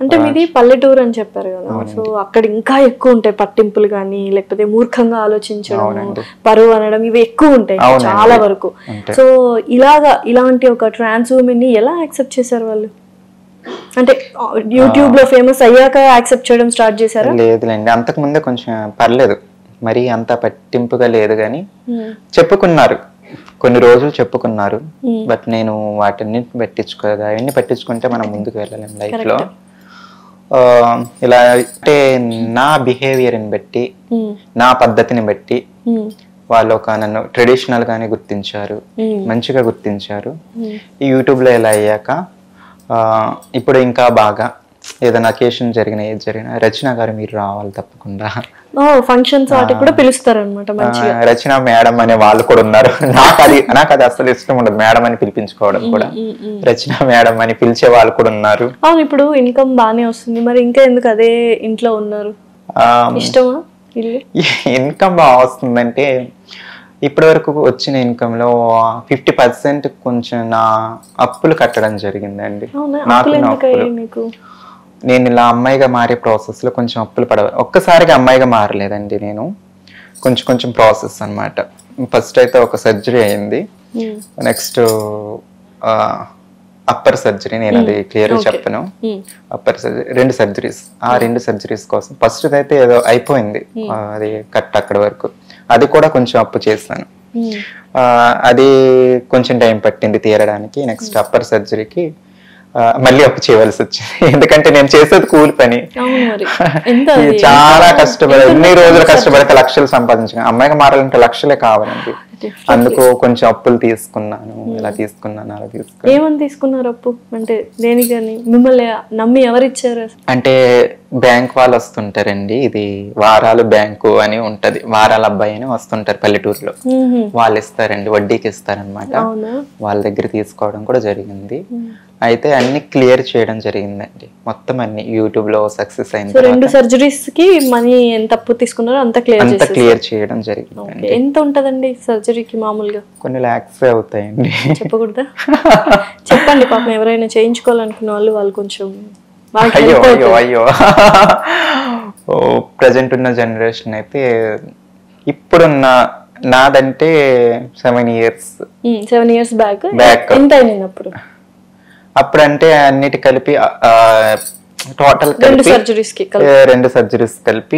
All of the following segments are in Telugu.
అంటే మీది పల్లెటూరు అని చెప్పారు కదా సో అక్కడ ఇంకా ఎక్కువ ఉంటాయి పట్టింపులు కానీ లేకపోతే మూర్ఖంగా ఆలోచించడం అవునండి. పరువు అనడం ఇవి ఎక్కువ ఉంటాయి అవునండి. చాలా వరకు ఉంటాయి. సో ఇలాగా ఇలాంటి ఒక ట్రాన్స్ ఉమెన్ ని ఎలా యాక్సెప్ట్ చేశారు వాళ్ళు అంటే యూట్యూబ్ లో ఫేమస్ అయ్యాక యాక్సెప్ట్ చేయడం స్టార్ట్ చేశారా లేదులేండి అంతకు ముందే కొంచెం పర్లేదు మరి అంత పట్టింపుగా లేదు కానీ Hmm. చెప్పుకున్నారు కొన్ని రోజులు చెప్పుకున్నారు బట్ నేను వాటిని పట్టించుకోలేదు అవన్నీ పట్టించుకుంటే మనం ముందుకు వెళ్ళలేం లైఫ్ లో ఆ, ఇలా అంటే నా బిహేవియర్ని బట్టి Hmm. నా పద్ధతిని బట్టి Hmm. వాళ్ళు ఒక నన్ను ట్రెడిషనల్ గానే గుర్తించారు Hmm. మంచిగా గుర్తించారు Hmm. ఈ యూట్యూబ్లో ఇలా అయ్యాక ఆ, ఇప్పుడు ఇంకా బాగా ఏదైనా అకేషన్ జరిగిన ఏది జరిగినా రచన గారు మీరు రావాలి తప్పకుండా ఓ ఫంక్షన్స్ వాటికి కూడా పిలుస్తారు అనమాట ఆ, మంచిగా రచన మేడం అనే వాళ్ళు కూడా ఉన్నారు నాకు అది నాకు అది అసలు ఇష్టం ఉండదు మేడం అని పిలిపించుకోవడం కూడా రచన మేడం అని పిలిచే వాళ్ళు కూడా ఉన్నారు అవును ఇప్పుడు ఇన్కమ్ బానే వస్తుంది మరి ఇంకా ఎందుకు అదే ఇంట్లో ఉన్నారు ఆ, ఇష్టమా ఇల్లు ఇన్కమ్ బాగా వస్తుందంటే ఇప్పటి వరకు వచ్చిన ఇన్కమ్ లో ఫిఫ్టీ పర్సెంట్ కొంచెం నా అప్పులు కట్టడం జరిగిందండి అవునా నాకున్న అప్పులు ఎందుకు అప్పులు అయ్యాయి మీకు నేను ఇలా అమ్మాయిగా మారే ప్రాసెస్ లో కొంచెం అప్పులు పడవ ఒక్కసారిగా అమ్మాయిగా మారలేదండి నేను కొంచెం కొంచెం ప్రాసెస్ అన్నమాట ఫస్ట్ అయితే ఒక సర్జరీ అయింది Hmm. నెక్స్ట్ అప్పర్ సర్జరీ నేను అది క్లియర్ చెప్పను Hmm. అప్పర్ సర్జరీ రెండు సర్జరీస్ ఆ రెండు సర్జరీస్ కోసం ఫస్ట్ అయితే ఏదో అయిపోయింది ఆ, అది కట్ అక్కడ వరకు అది కూడా కొంచెం అప్పు చేస్తాను Hmm. ఆ, అది కొంచెం టైం పట్టింది తీరడానికి నెక్స్ట్ అప్పర్ సర్జరీకి మళ్ళీ అప్పు చేయవలసి వచ్చింది ఎందుకంటే నేను చేసేది కూలి పని అవును మరి ఎంత ఇది అది? చాలా కష్టపడి ఎన్ని రోజులు కష్టపడితే లక్షలు సంపాదించిన అమ్మాయిగా మారాలంటే లక్షలే కావాలండి అందుకు కొంచెం అప్పులు తీసుకున్నాను ఇలా తీసుకున్నాను అలా తీసుకున్నాను ఏమని తీసుకున్నారు అప్పు అంటే దేనికని మిమ్మల్ని నమ్మి ఎవరిచ్చారు అంటే బ్యాంక్ వాళ్ళు వస్తుంటారండి ఇది వారాలు బ్యాంకు అని ఉంటది వారాల అబ్బాయి అని వస్తుంటారు పల్లెటూరులో మ్మ్. వాళ్ళు ఇస్తారండి వడ్డీకి ఇస్తారనమాట అవునా వాళ్ళ దగ్గర తీసుకోవడం కూడా జరిగింది అయితే అన్ని క్లియర్ చేయడం జరిగిందండి మొత్తం అన్ని యూట్యూబ్ లో సక్సెస్ అయిన సో రెండు సర్జరీస్ కి మనీ ఎంత అప్పు తీసుకున్నారో అంత క్లియర్ అంత చేసేసారు క్లియర్ చేయడం జరిగింది ఓకే. ఎంత ఉంటదండి సర్జరీకి మామూలుగా కొన్ని ల్యాక్స్ అవుతాయండి చెప్పకూడదా చెప్పండి పాపం ఎవరైనా చేయించుకోవాలనుకున్న వాళ్ళు వాళ్ళు కొంచెం వాళ్ళకి అయ్యో help అయ్యో అవుతుంది. అయ్యో ఓ ప్రజెంట్ ఉన్న జనరేషన్ అయితే ఇప్పుడున్న నాదంటే seven years hmm. Seven years back Back. ఎంత అయింది అప్పుడు అప్పుడంటే అన్నిటి కలిపి టోటల్ రెండు కలిపి సర్జరీస్ కి ఏ, రెండు సర్జరీస్ కలిపి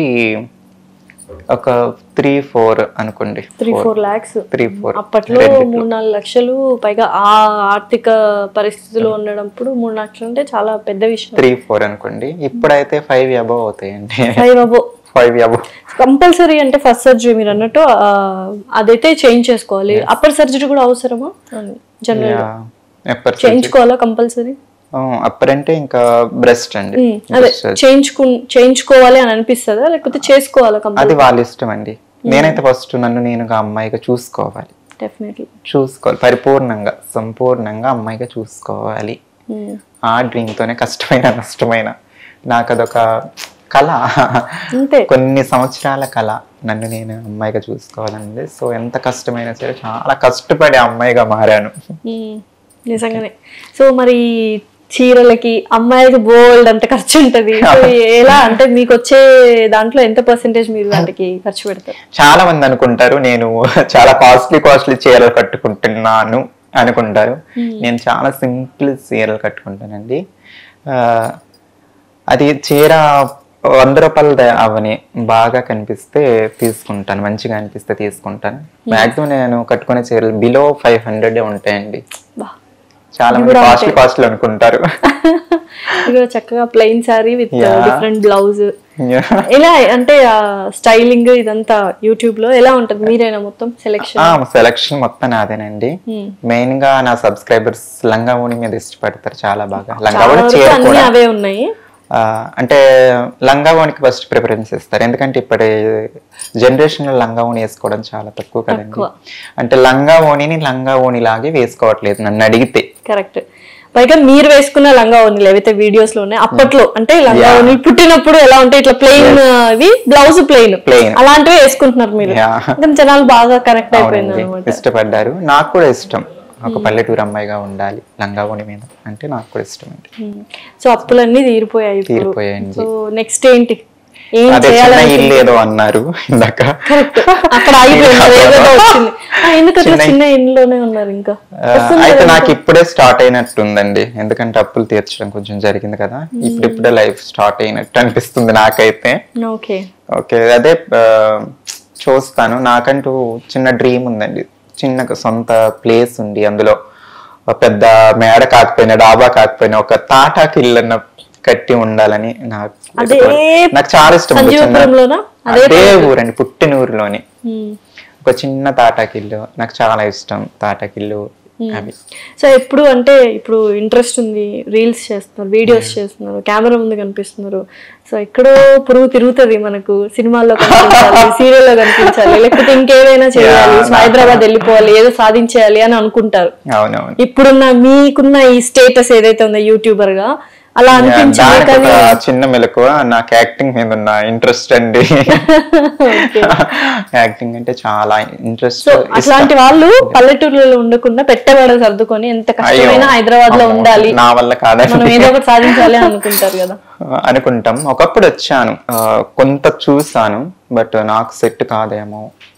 ఒక త్రీ ఫోర్ అనుకోండి three four lakhs three four అప్పట్లో మూడు నాలుగు లక్షలు పైగా ఆ ఆర్థిక పరిస్థితిలో ఉండడంప్పుడు మూడు లక్షలు అంటే చాలా పెద్ద విషయం త్రీ ఫోర్ అనుకోండి ఇప్పుడైతే ఫైవ్ అబవ్ అవుతాయండి five above five above compulsory అంటే ఫస్ట్ సర్జరీ మీరు అన్నట్టు ఆ, అదైతే చేంజ్ చేసుకోవాలి అప్పర్ సర్జరీ కూడా అవసరమా జనరల్ ఎప్పటి చేయించుకోవాలా కంపల్సరీ అప్పర్ అంటే ఇంకా బ్రెస్ట్ అండి అదే చేయించుకు చేయించుకోవాలి అని అనిపిస్తుందా లేకపోతే చేసుకోవాలా కంపల్సరీ అది వాళ్ళ ఇష్టం అండి నేనైతే ఫస్ట్ నన్ను నేనుగా అమ్మాయిగా చూసుకోవాలి డెఫినెట్లీ చూసుకోవాలి పరిపూర్ణంగా సంపూర్ణంగా అమ్మాయిగా చూసుకోవాలి ఆ డ్రీమ్ తోనే కష్టమైన నష్టమైన నాకు అదొక కళ అంతే కొన్ని సంవత్సరాల కళ నన్ను నేను అమ్మాయిగా చూసుకోవాలన్నది సో ఎంత కష్టమైనా సరే చాలా కష్టపడి అమ్మాయిగా మారాను మ్మ్. నిజంగానే సో మరి చీరలకి అమ్మాయికి బోల్డ్ అంత ఖర్చు ఉంటది సో ఎలా అంటే మీకు వచ్చే దాంట్లో ఎంత పర్సెంటేజ్ మీరు వాటికి ఖర్చు పెడతారు చాలా మంది అనుకుంటారు నేను చాలా కాస్ట్లీ కాస్ట్లీ చీరలు కట్టుకుంటున్నాను అనుకుంటారు నేను చాలా సింపుల్ చీరలు కట్టుకుంటానండి ఆ, అది చీర వంద రూపాయలు అవని బాగా కనిపిస్తే తీసుకుంటాను మంచిగా అనిపిస్తే తీసుకుంటాను మాక్సిమం నేను కట్టుకునే చీరలు బిలో ఫైవ్ హండ్రెడ్ ఉంటాయండి బా చాలా మంది కాస్ట్లీ కాస్ట్లీ అనుకుంటారు ఇది కూడా చక్కగా plain sari with different blouse ఎలా అంటే స్టైలింగ్ ఇదంతా యూట్యూబ్ లో ఎలా ఉంటది మీరేనా మొత్తం సెలెక్షన్ సెలక్షన్ మొత్తం నాదేనండి మెయిన్ గా నా సబ్స్క్రైబర్స్ లంగా ఓణి మీద ఇష్టపడతారు చాలా బాగా లంగా ఓణి చీర అన్ని కూడా అవే ఉన్నాయి ఆ, అంటే లంగా ఓణికి ఫస్ట్ ప్రిఫరెన్స్ ఇస్తారు ఎందుకంటే ఇప్పటి జనరేషన్ లో లంగా ఓణి వేసుకోవడం చాలా తక్కువ కదండి అంటే లంగా ఓణిని లంగా ఓణి లాగే వేసుకోవట్లేదు నన్ను అడిగితే కరెక్ట్ పైగా మీరు వేసుకున్న లంగా ఓనీలు ఏవైతే వీడియోస్ లో ఉన్నాయి అప్పట్లో అంటే లంగా ఓనీలు పుట్టినప్పుడు ఎలా ఉంటాయి ఇట్లా ప్లెయిన్ ఇవి బ్లౌజ్ ప్లెయిన్ Plain. అలాంటివి వేసుకుంటున్నారు మీరు Yeah. ఇంకా జనాలు బాగా కనెక్ట్ అయిపోయింది అవునండి అనమాట ఇష్టపడ్డారు నాకు కూడా ఇష్టం ఒక పల్లెటూరు అమ్మాయిగా ఉండాలి లంగావోని మీద అంటే నాకు కూడా ఇష్టం అండి సో అప్పులన్నీ తీరిపోయాయి ఇప్పుడు తీరిపోయాయండి. సో నెక్స్ట్ ఏంటి ఏం అదే చిన్న చేయాలని ఇల్లు ఏదో అన్నారు ఇందాక కరెక్ట్ అక్కడ ఆగిపోయింది ఏదో వచ్చింది ఆ, ఎందుకు అట్లా చిన్న- చిన్న ఇంట్లోనే ఉన్నారు ఇంకా ఆ, అయితే నాకు ఇప్పుడే స్టార్ట్ అయినట్టుందండి ఎందుకంటే అప్పులు తీర్చడం కొంచెం జరిగింది కదా ఇప్పుడిప్పుడే లైఫ్ స్టార్ట్ అయినట్టు అనిపిస్తుంది నాకైతే ఓకే ఓకే అదే ఆ, చూస్తాను నాకంటూ చిన్న డ్రీమ్ ఉందండి చిన్న సొంత ప్లేస్ ఉంది అందులో ఒక పెద్ద మేడ కాకపోయినా డాబా కాకపోయినా ఒక తాటాకి ఇల్లు అన్న కట్టి ఉండాలని నాకు అదే నాకు చాలా ఇష్టం ఉంది చిన్న- సంజీవపురంలోనా? అదే అదే ఊరండి పుట్టిన ఊరిలోని ఒక చిన్న తాటాకిల్లు నాకు చాలా ఇష్టం తాటాకిల్లు అవి సో ఎప్పుడు అంటే ఇప్పుడు ఇంట్రెస్ట్ ఉంది రీల్స్ చేస్తున్నారు వీడియోస్ చేస్తున్నారు కెమెరా ముందు కనిపిస్తున్నారు సో ఎక్కడో పురుగు తిరుగుతుంది మనకు సినిమాల్లో కనిపించాలి సీరియల్లో కనిపించాలి లేకపోతే ఇంకేమైనా చేయాలి సో హైదరాబాద్ వెళ్ళిపోవాలి ఏదో సాధించేయాలి అని అనుకుంటారు అవునవును ఇప్పుడున్న మీకున్న ఈ స్టేటస్ ఏదైతే ఉందో యూట్యూబర్ గా అలా అనిపించింది దానికి కానీ ఒక చిన్న మెలకువ నాకు యాక్టింగ్ మీద ఉన్న ఇంట్రెస్ట్ అండి యాక్టింగ్ అంటే చాలా ఇంట్రెస్ట్ సో అట్లాంటి వాళ్ళు పల్లెటూర్లలో ఉండకుండా పెట్టబడ సర్దుకొని ఎంత కష్టమైనా హైదరాబాద్ లో ఉండాలి నా వల్ల కాదని మనం ఏదో ఒకటి సాధించాలి అని అనుకుంటారు కదా అనుకుంటాం ఒకప్పుడు వచ్చాను ఆ, కొంత చూసాను బట్ నాకు సెట్ కాదేమో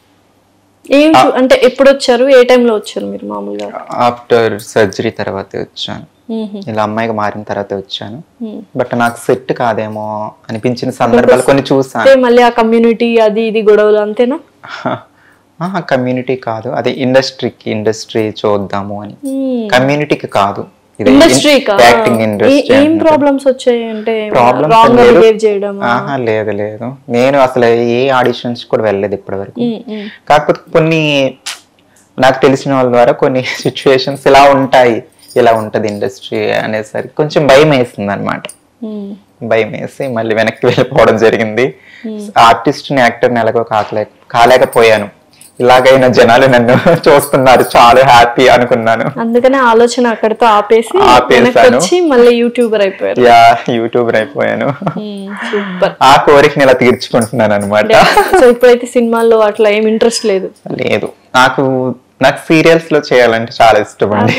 ఏం చూ- అంటే ఎప్పుడు వచ్చారు ఏ టైంలో వచ్చారు మీరు మామూలుగా ఆఫ్టర్ సర్జరీ తర్వాత వచ్చాను మ్మ్. ఇలా అమ్మాయిగా మారిన తర్వాత వచ్చాను మ్మ్. బట్ నాకు సెట్ కాదేమో అనిపించిన సందర్భాలు కొన్ని చూసాను అంటే మళ్ళీ ఆ కమ్యూనిటీ అది ఇది గొడవలు అంతేనా కమ్యూనిటీ కాదు అదే ఇండస్ట్రీకి ఇండస్ట్రీ చూద్దాము అని మ్మ్. కమ్యూనిటీకి కాదు ఇది ఇండస్ట్రీ యాక్టింగ్ ఇండస్ట్రీ ఏం ప్రాబ్లమ్స్ వచ్చాయి అంటే ప్రాబ్లమ్స్ రాంగ్ గా బిహేవ్ చేయడం ఆహా లేదు లేదు నేను అసలు ఏ ఆడిషన్స్ కూడా వెళ్ళలేదు ఇప్పటి వరకు మ్మ్, మ్మ్. కాకపోతే కొన్ని నాకు తెలిసిన వాళ్ళ ద్వారా కొన్ని సిచ్యువేషన్స్ ఇలా ఉంటాయి ఇలా ఉంటది ఇండస్ట్రీ అనేసరికి కొంచెం భయం వేస్తుంది అనమాట మ్మ్. భయం వేసి మళ్ళీ వెనక్కి వెళ్ళిపోవడం జరిగింది ఆర్టిస్ట్ ని యాక్టర్ ని ఎలాగో కాకలే కాలేకపోయాను ఇలాగైనా జనాలు నన్ను చూస్తున్నారు చాలా హ్యాపీ అనుకున్నాను అందుకనే ఆలోచన అక్కడితో ఆపేసి ఆపేసాను. వెనక్కి వచ్చి మళ్ళీ యూట్యూబర్ అయిపోయారు యా యూట్యూబర్ అయిపోయాను సూపర్ ఆ కోరికని ఇలా తీర్చుకుంటున్నాను అనమాట సో ఇప్పుడైతే సినిమాల్లో అట్లా ఏం ఇంట్రెస్ట్ లేదు లేదు నాకు నాకు సీరియల్స్ లో చేయాలంటే చాలా ఇష్టం అండి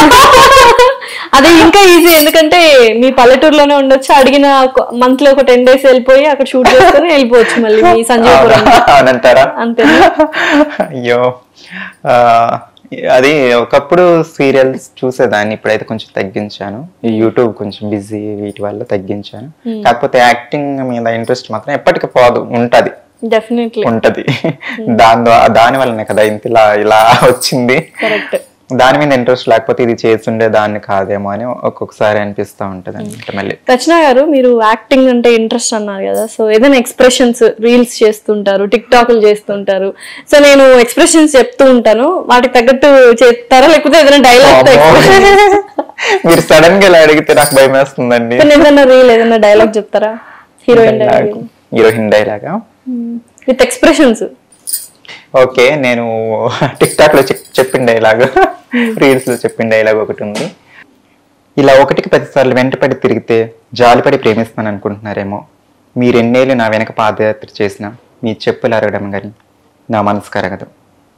అదే ఇంకా ఈజీ ఎందుకంటే మీ పల్లెటూరులోనే ఉండొచ్చు అడిగిన మంత్ లో ఒక టెన్ డేస్ వెళ్ళిపోయి అక్కడ షూట్ చేసుకొని వెళ్ళిపోవచ్చు మళ్ళీ మీ సంజయపురం అవునంటారా అంతేనా అయ్యో ఆ, అది ఒకప్పుడు సీరియల్స్ చూసేదాన్ని ఇప్పుడైతే కొంచెం తగ్గించాను ఈ యూట్యూబ్ కొంచెం బిజీ వీటి వల్ల తగ్గించాను కాకపోతే యాక్టింగ్ మీద ఇంట్రెస్ట్ మాత్రం ఎప్పటికీ పోదు ఉంటది డెఫినెట్లీ ఉంటది దాని ద్వా- దాని వల్లనే కదా ఇంత ఇలా ఇలా వచ్చింది కరెక్ట్ దాని మీద ఇంట్రెస్ట్ లేకపోతే ఇది చేస్తుండే దాన్ని కాదేమో అని ఒక్కొక్కసారి అనిపిస్తూ ఉంటది అనమాట మళ్ళీ రచన గారు మీరు యాక్టింగ్ అంటే ఇంట్రెస్ట్ అన్నారు కదా సో ఏదైనా ఎక్స్ప్రెషన్స్ రీల్స్ చేస్తుంటారు టిక్ టాక్లు చేస్తుంటారు సో నేను ఎక్స్ప్రెషన్స్ చెప్తూ ఉంటాను వాటికి తగ్గట్టు చేస్తారా లేకపోతే ఏదైనా డైలాగ్ తో expression- మీరు సడన్ గా ఇలా అడిగితే నాకు భయం వేస్తుందండి కానీ ఏదైనా రీల్ ఏదైనా డైలాగ్ చెప్తారా హీరోయిన్ డైలాగ్ హీరోయిన్ డైలాగా విత్ ఎక్స్ప్రెషన్స్ ఓకే నేను టిక్ టాక్ లో చెప్- చెప్పిన డైలాగ్ రీల్స్ లో చెప్పిన డైలాగ్ ఒకటి ఉంది ఇలా ఒకటికి పదిసార్లు వెంటపడి తిరిగితే జాలిపడి ప్రేమిస్తాను అనుకుంటున్నారేమో మీరు ఎన్నేళ్ళు నా వెనక పాదయాత్ర చేసిన మీ చెప్పులు అరగడం కానీ నా మనసు కరగదు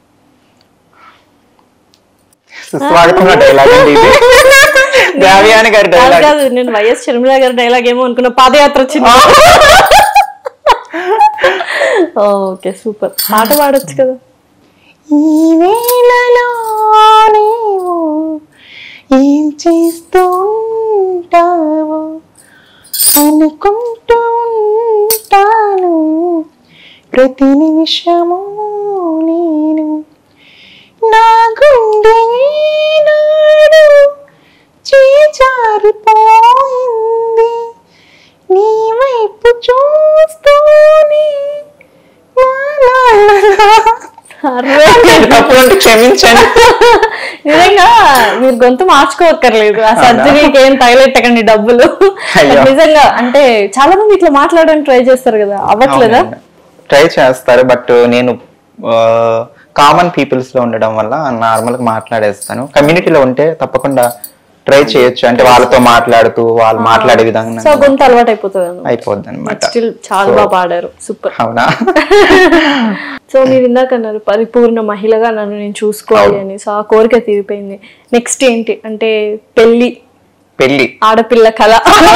సుస్వాగతం డైలాగ్ అండి ఇది దేవయాని గారి కాదు డైలాగ్ కాదు నేను వైఎస్ షర్మిల గారి డైలాగ్ ఏమో అనుకున్నా పాదయాత్ర వచ్చింది ఓకే సూపర్ పాట పాడొచ్చు కదా ఈ వేళలో నీవు ఏం చేస్తూ ఉంటావు అనుకుంటూ ఉంటాను ప్రతి నిమిషము నేను నా గుండె నాడు చేజారిపోయింది నీ వైపు చూస్తూనే లా లా లా అర్రే. తప్పుంటే క్షమించండి నిజంగా మీరు గొంతు మార్చుకోవక్కర్లేదు ఆ సర్జరీకి ఏం తగలెట్టకండి డబ్బులు అయ్యో. నిజంగా అంటే చాలా మంది ఇట్లా మాట్లాడడానికి ట్రై చేస్తారు కదా అవ్వట్లేదా ట్రై చేస్తారు బట్ నేను కామన్ పీపుల్స్ లో ఉండడం వల్ల నార్మల్ గా మాట్లాడేస్తాను కమ్యూనిటీలో ఉంటే తప్పకుండా ట్రై చేయొచ్చు అంటే వాళ్ళతో మాట్లాడుతూ వాళ్ళు మాట్లాడే విధంగా సో గొంతు అలవాటు అయిపోతుంది అన్నమాట అయిపోద్ది అనమాట స్టిల్ చాలా బాగా పాడారు సూపర్ అవునా సో మీరు ఇందాక అన్నారు పరిపూర్ణ మహిళగా నన్ను నేను చూసుకోవాలి అని సో ఆ కోరిక తీరిపోయింది నెక్స్ట్ ఏంటి అంటే పెళ్లి పెళ్లి ఆడపిల్ల కళ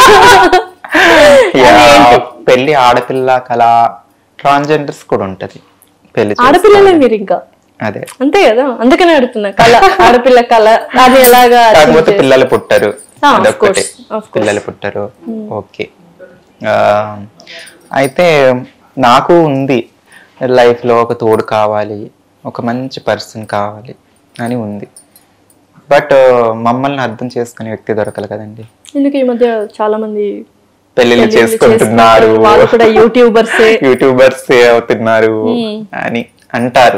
యా, పెళ్లి ఆడపిల్ల కళ ట్రాన్స్జెండర్స్ కూడా ఉంటది పెళ్లి చేస్తే. ఆడపిల్లలే మీరు ఇంకా అదే అంతే కదా అందుకనే అడుగుతున్నా కళ ఆడపిల్ల కళ అది ఎలాగా కాకపోతే పిల్లలు పుట్టరు Ah, of అదొక్కటే course, of course. పిల్లలు పుట్టరు ఓకే అయితే నాకు ఉంది లైఫ్ లో ఒక తోడు కావాలి ఒక మంచి పర్సన్ కావాలి అని ఉంది బట్ మమ్మల్ని అర్థం చేసుకునే వ్యక్తి దొరకదు కదండి ఎందుకు ఈ మధ్య చాలా మంది పెళ్లిళ్ళు చేసుకుంటున్నారు వాళ్ళు కూడా యూట్యూబర్సే యూట్యూబర్స్ అవుతున్నారు అని అంటారు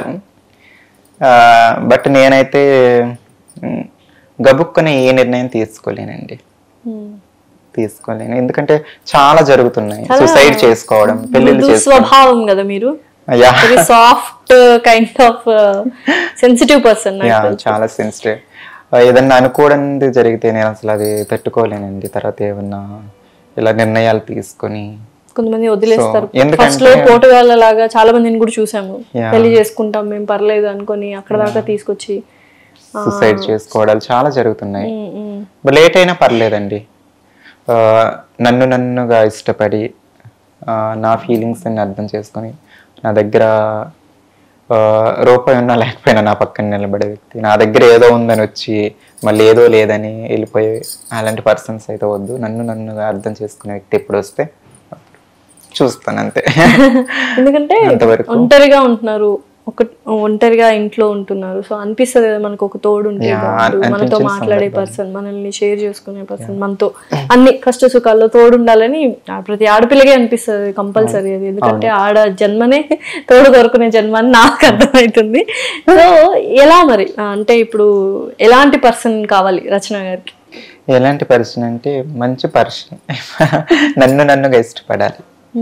బట్ నేనైతే మ్, గబుక్కున ఏ నిర్ణయం తీసుకోలేనండి తీసుకోలేను ఎందుకంటే చాలా జరుగుతున్నాయి సూసైడ్ చేసుకోవడం పెళ్లిళ్ళు మృదు చేసుకోవడం స్వభావం కదా మీరు yeah very soft kind of sensitive person yeah చాలా సెన్సిటివ్ ఏదన్నా అనుకోవడానికి జరిగితే నేను అసలు అది తట్టుకోలేనండి తర్వాత ఏమన్నా ఇలా నిర్ణయాలు తీసుకొని కొంతమంది వదిలేస్తారు So, ఎందుకంటే- ఫస్ట్ లో పోటుగాళ్ళ లాగా చాలా మందిని కూడా చూసాము Yeah. పెళ్లి చేసుకుంటాం మేము పర్లేదు అనుకొని అక్కడ దాకా తీసుకొచ్చి సూసైడ్ చేసుకోవడాలు చాలా జరుగుతున్నాయి ఉమ్, ఉమ్, లేట్ అయినా పర్లేదండి ఆ, నన్ను నన్నుగా ఇష్టపడి ఆ, నా ఫీలింగ్స్ని అర్థం చేసుకొని నా దగ్గర ఆ, రూపాయి ఉన్నా లేకపోయినా నా పక్కన నిలబడే వ్యక్తి నా దగ్గర ఏదో ఉందని వచ్చి మళ్ళీ ఏదో లేదని వెళ్ళిపోయే అలాంటి పర్సన్స్ అయితే వద్దు నన్ను నన్నుగా అర్థం చేసుకునే వ్యక్తి ఎప్పుడు వస్తే చూస్తాను అంతే ఎందుకంటే అంతవరకు. ఒంటరిగా ఉంటున్నారు ఒక ఒంటరిగా ఇంట్లో ఉంటున్నారు సో అనిపిస్తుంది కదా మనకు ఒక తోడు ఉంటే Yeah, బాగుండు. మనతో అనిపించిన మాట్లాడే సందర్భాలు. పర్సన్ మనల్ని షేర్ చేసుకునే పర్సన్ మనతో అన్ని కష్ట సుఖాల్లో తోడు ఉండాలని ఆ ప్రతి ఆడపిల్లగే అనిపిస్తుంది కంపల్సరీ అది ఎందుకంటే ఆడ జన్మనే తోడు కోరుకునే జన్మ అని నాకు అర్థమవుతుంది సో ఎలా మరి ఆ, అంటే ఇప్పుడు ఎలాంటి పర్సన్ కావాలి రచన గారికి ఎలాంటి పర్సన్ అంటే మంచి పర్సన్ నన్ను నన్నుగా ఇష్టపడాలి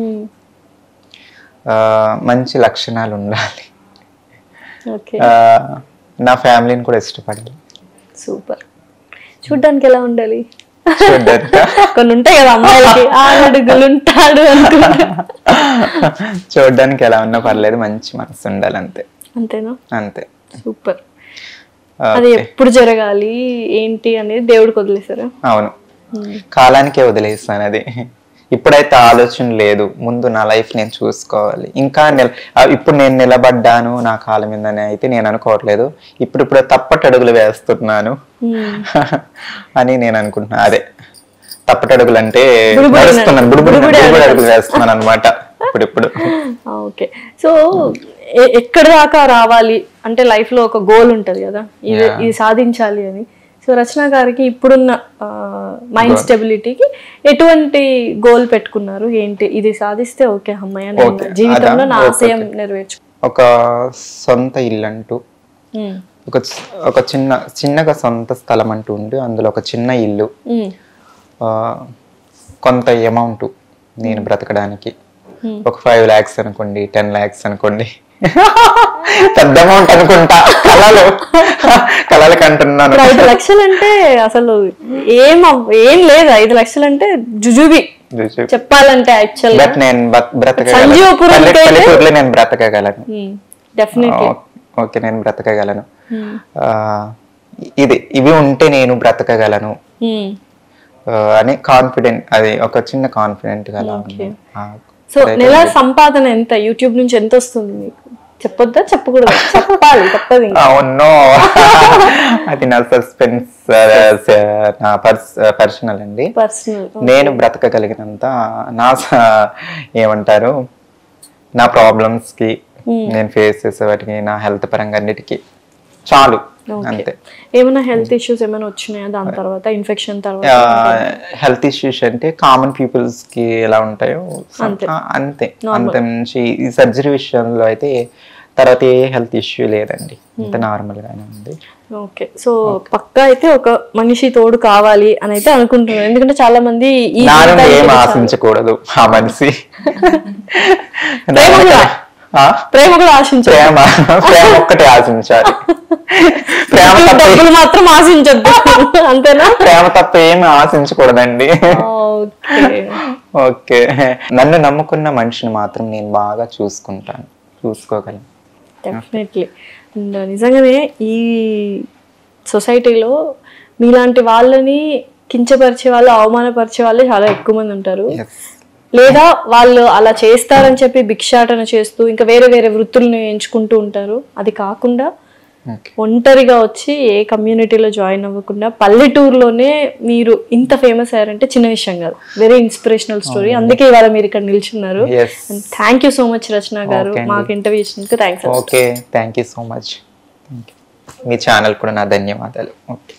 ఆ, మంచి లక్షణాలు ఉండాలి ఓకే ఆ, నా ఫ్యామిలీని కూడా ఇష్టపడాలి సూపర్ చూడ్డానికి ఎలా ఉండాలి చూడ్డానికి కొన్ని ఉంటాయి కదా అమ్మాయిలకి ఆడడుగులు ఉంటాడు అనుకుంటా చూడడానికి ఎలా ఉన్నా పర్లేదు మంచి మనసు ఉండాలి అంతే అంతేనా అంతే సూపర్ ఆ, అది ఎప్పుడు జరగాలి ఏంటి అనేది దేవుడికి వదిలేసారా అవును కాలానికే వదిలేస్తాను అది ఇప్పుడైతే ఆలోచన లేదు ముందు నా లైఫ్ నేను చూసుకోవాలి ఇంకా నిల ఆ, ఇప్పుడు నేను నిలబడ్డాను నా కాలం మీదనే అయితే నేను అనుకోవట్లేదు ఇప్పుడు ఇప్పుడు తప్పటడుగులు వేస్తున్నాను అని నేను అనుకుంటున్నాను అదే తప్పటడుగులు అంటే బుడిబుడి నడుస్తున్నాను బుడిబుడి బుడిబుడి బుడిబుడి అడుగులు వేస్తున్నాను అనమాట ఇప్పుడు ఇప్పుడు ఓకే సో ఎక్కడి దాకా రావాలి అంటే లైఫ్ లో ఒక గోల్ ఉంటది కదా ఇది Yeah. ఇది సాధించాలి అని సో రచన గారికి ఇప్పుడున్న మైండ్ స్టెబిలిటీకి ఎటువంటి గోల్ పెట్టుకున్నారు ఏంటి ఇది సాధిస్తే ఓకే అమ్మాయి నేను Okay. జీవితంలో నా అదా? ఆశయం నెరవేర్చు ఒక సొంత ఇల్లు అంటూ ఉమ్, ఒక చి- ఒక చిన్న చిన్నగా సొంత స్థలం అంటూ ఉండి అందులో ఒక చిన్న ఇల్లు ఉమ్, ఆ, కొంత అమౌంట్ నేను బ్రతకడానికి Hmm. ఒక ఫైవ్ ల్యాక్స్ అనుకోండి టెన్ ల్యాక్స్ అనుకోండి పెద్ద అమౌంట్ అనుకుంటా కళలు కళలకు అంటున్నాను ఇప్పుడు ఐదు లక్షలు అంటే అసలు ఏం అవ్- ఏం లేదు ఐదు లక్షలు అంటే జుజుబి చెప్పాలంటే యాక్చువల్ బట్ నేను బత్- బ్రతకగలను సంజీవపురం పల్లె- అయితే- పల్లెటూరులో నేను బ్రతకగలను డెఫినెట్లీ ఓ- ఓకే నేను బ్రతకగలను ఆ, ఇది ఇవి ఉంటే నేను బ్రతకగలను ఆ, అని కాన్ఫిడెంట్ అది ఒక చిన్న కాన్ఫిడెంట్ గా అలా ఉంది. ఆ, సో నెల సంపాదన ఎంత యూట్యూబ్ నుంచి ఎంత వస్తుంది మీకు చెప్పొద్దా చెప్పకూడదు చెప్పాలి తప్పదు ఇంకా. అవును అది నా సస్పెన్స్ నా పర్స్ పర్సనల్ అండి పర్సనల్ నేను బ్రతకగలిగినంత నా స- ఏమంటారు నా ప్రాబ్లమ్స్ కి నేను ఫేస్ చేసే వాటికి నా హెల్త్ పరంగా అన్నిటికీ చాలు అంతే ఏమైనా హెల్త్ ఇష్యూస్ ఏమైనా వచ్చినాయా దాని తర్వాత ఇన్ఫెక్షన్ తర్వాత హెల్త్ ఇష్యూస్ అంటే కామన్ పీపుల్స్ కి ఎలా ఉంటాయో some- అంతే. ఆ, అంతే అంత మించి ఈ సర్జరీ విషయంలో అయితే తర్వాత ఏ హెల్త్ ఇష్యూ లేదండి అంత నార్మల్ గానే ఉంది ఓకే సో పక్కా అయితే ఒక మనిషి తోడు కావాలి అని అయితే అనుకుంటున్నాను ఎందుకంటే చాలా మంది ఈ నా నుండి జీవితానికి ఏం చాలా- ఆశించకూడదు ఆ మనిషి ప్రేమ కూడా. ఆ? ప్రేమ కూడా ఆశించాలి ప్రేమ ప్రేమ ఒక్కటే ఆశించాలి ప్రేమ తప్ప డబ్బులు మాత్రం ఆశించద్దు అంతేనా ప్రేమ తప్ప ఏమి ఆశించకూడదండి ఓకే ఓకే నన్ను నమ్ముకున్న మనిషిని మాత్రం నేను బాగా చూసుకుంటాను చూసుకోగలను డెఫినెట్లీ అండ్ నిజంగానే ఈ సొసైటీలో మీలాంటి వాళ్ళని కించపరిచే వాళ్ళు అవమానపరిచే వాళ్ళే చాలా ఎక్కువ మంది ఉంటారు ఎస్ లేదా వాళ్ళు అలా చేస్తారని చెప్పి భిక్షాటన చేస్తూ ఇంకా వేరే వేరే వృత్తులను ఎంచుకుంటూ ఉంటారు అది కాకుండా ఓకే ఒంటరిగా వచ్చి ఏ కమ్యూనిటీలో జాయిన్ అవ్వకుండా పల్లెటూరులోనే మీరు ఇంత ఫేమస్ అయ్యారంటే చిన్న విషయం కాదు వెరీ ఇన్స్పిరేషనల్ స్టోరీ అందుకే ఇవాళ మీరు ఇక్కడ నిల్చున్నారు yes thank you so much Rachana garu Okay అండి. మాకు ఇంటర్వ్యూ ఇచ్చినందుకు thanks okay thank you so much మీ ఛానల్ కూడా నా ధన్యవాదాలు ఓకే